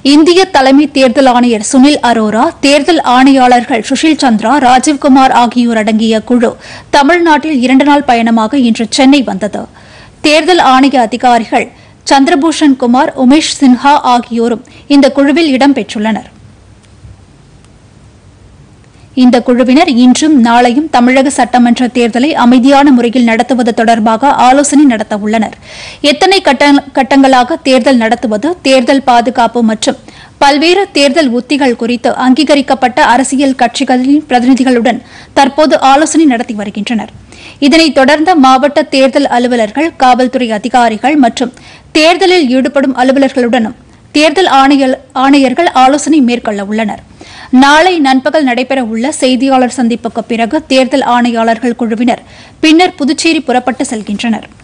இந்திய தலைமை தேர்தல் ஆணையர் சுனில் அரோரா தேர்தல் ஆணையாளர்கள் சுஷில் சந்திரா ராஜீவ்குமார் ஆகியோர் அடங்கிய குழு தமிழ்நாட்டில் இரண்டு நாள் பயணமாக இன்று சென்னை வந்தது தேர்தல் ஆணைய அதிகாரிகள் சந்திரபூஷன் குமார் உமேஷ் சின்ஹா ஆகியோரும் இந்த குழுவில் இடம்பெற்றுள்ளனர் இந்த குழுவினர் இன்றும் நாளையும் தமிழக சட்டமன்ற தேர்தலை அமைதியான முறையில் நடத்துவது தொடர்பாக ஆலோசனை நடத்த உள்ளனர் எத்தனை கட்ட- கட்டங்களாக தேர்தல் நடத்துவது தேர்தல் பாதுகாப்பு மற்றும் பல்வேறு தேர்தல் உத்திகள் குறித்து அங்கீகரிக்கப்பட்ட அரசியல் கட்சிகளின் பிரதிநிதிகளுடன் தற்போது ஆலோசனை நடத்தி வருகின்றனர் இதனைத் தொடர்ந்து மாவட்ட தேர்தல் அலுவலர்கள் காவல்துறை அதிகாரிகள் மற்றும் தேர்தலில் ஈடுபடும் அலுவலர்களுடனும் தேர்தல் ஆணையர்- ஆணையர்கள் ஆலோசனை மேற்கொள்ள உள்ளனர் நாளை நண்பகல் நடைபெற உள்ள செய்தியாளர் சந்திப்புக்கு பிறகு தேர்தல் ஆணையாளர்கள் குழுவினர் பின்னர் புதுச்சேரி புறப்பட்டு செல்கின்றனர்